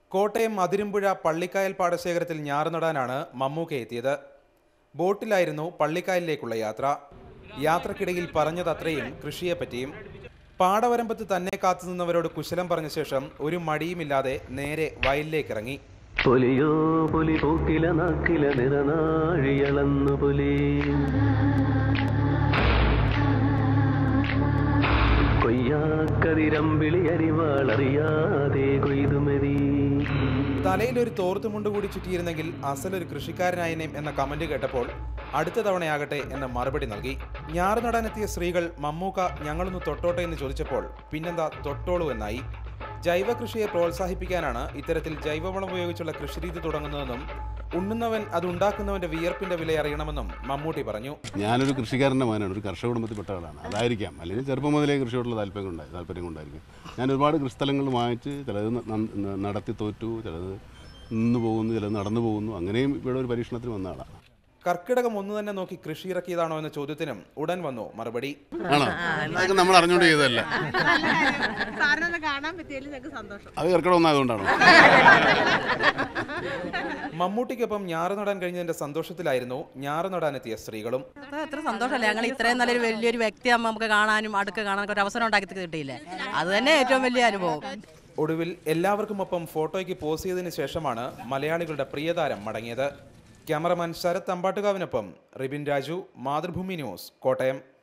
കോട്ടയം അതിരുമ്പുഴ പള്ളിക്കായൽ പാടശേഖരത്തിൽ ഞാറ് നടാനാണ് മമ്മൂക്ക എത്തിയത് ബോട്ടിലായിരുന്നു പള്ളിക്കായലിലേക്കുള്ള യാത്ര യാത്രക്കിടയിൽ പറഞ്ഞതത്രയും കൃഷിയെപ്പറ്റിയും പാടവരമ്പത്ത് തന്നെ കാത്തുനിന്നവരോട് കുശലം പറഞ്ഞ ശേഷം ഒരു മടിയുമില്ലാതെ നേരെ വയലിലേക്കിറങ്ങി പുലിയോ പുലി പൂക്കില നാക്കില നിറനാഴിയളന്നു പുലി കൊയ്യാക്കതിരമ്പിളി അരിവാളറിയാതെ കൊയ്തുമതി തലയിലൊരു തോർത്തുമുണ്ട് കൂടി ചുറ്റിയിരുന്നെങ്കിൽ അസലൊരു കൃഷിക്കാരനായനേം എന്ന കമന്റ് കേട്ടപ്പോൾ അടുത്ത തവണയാകട്ടെ എന്ന മറുപടി നൽകി ഞാറ് നടാനെത്തിയ സ്ത്രീകൾ മമ്മൂക്ക ഞങ്ങളൊന്ന് തൊട്ടോട്ടെ എന്ന് ചോദിച്ചപ്പോൾ പിന്നെന്താ തൊട്ടോളൂ എന്നായി ജൈവ കൃഷിയെ പ്രോത്സാഹിപ്പിക്കാനാണ് ഇത്തരത്തിൽ ജൈവവളം ഉപയോഗിച്ചുള്ള കൃഷിരീതി തുടങ്ങുന്നതെന്നും ഉണ്ണുന്നവൻ അത് ഉണ്ടാക്കുന്നവന്റെ വിയർപ്പിന്റെ വില അറിയണമെന്നും മമ്മൂട്ടി പറഞ്ഞു ഞാനൊരു കൃഷിക്കാരൻ്റെ മകനാണ് ഒരു കർഷക കുടുംബത്തിൽപ്പെട്ട ആളാണ് അതായിരിക്കാം അല്ലെങ്കിൽ ചെറുപ്പം മുതലേ കൃഷിയോടുള്ള താല്പര്യം ഉണ്ടായി താല്പര്യം കൊണ്ടായിരിക്കും ഞാൻ ഒരുപാട് കൃഷിസ്ഥലങ്ങൾ വാങ്ങിച്ച് ചിലത് ന- ന- നടത്തി തോറ്റു ചിലത് നിന്ന് പോകുന്നു ചിലത് നടന്നു പോകുന്നു അങ്ങനെയും ഇവിടെ ഒരു പരീക്ഷണത്തിന് വന്ന ആളാണ് കർക്കിടകം ഒന്നു തന്നെ നോക്കി കൃഷി ഇറക്കിയതാണോ എന്ന ചോദ്യത്തിനും ഉടൻ വന്നു മറുപടി ആണോ അതൊക്കെ നമ്മൾ അറിഞ്ഞുകൊണ്ട് ചെയ്തതല്ല സാറിനൊന്ന് കാണാൻ പറ്റിയതിൽ ഞങ്ങൾക്ക് സന്തോഷം അത് കർക്കിടകം അതുകൊണ്ടാണോ മമ്മൂട്ടിക്കൊപ്പം ഞാറ് നടാൻ കഴിഞ്ഞതിന്റെ സന്തോഷത്തിലായിരുന്നു ഞാറ് നടാനെത്തിയ സ്ത്രീകളും അത് എത്ര സന്തോഷമല്ലേ ഞങ്ങൾ ഇത്രയും നല്ലൊരു വലിയൊരു വ്യക്തിയാകുമ്പോൾ നമുക്ക് കാണാനും അടുക്ക് കാണാനൊക്കെ ഒരു അവസരം ഉണ്ടാക്കി കിട്ടിയില്ലേ അത് തന്നെ ഏറ്റവും വലിയ അനുഭവം ഒടുവിൽ എല്ലാവർക്കുമൊപ്പം ഫോട്ടോയ്ക്ക് പോസ് ചെയ്തതിനു ശേഷമാണ് മലയാളികളുടെ പ്രിയതാരം മടങ്ങിയത് ക്യാമറമാൻ ശരത് അമ്പാട്ടുകാവിനൊപ്പം റിബിൻ രാജു മാതൃഭൂമി ന്യൂസ് കോട്ടയം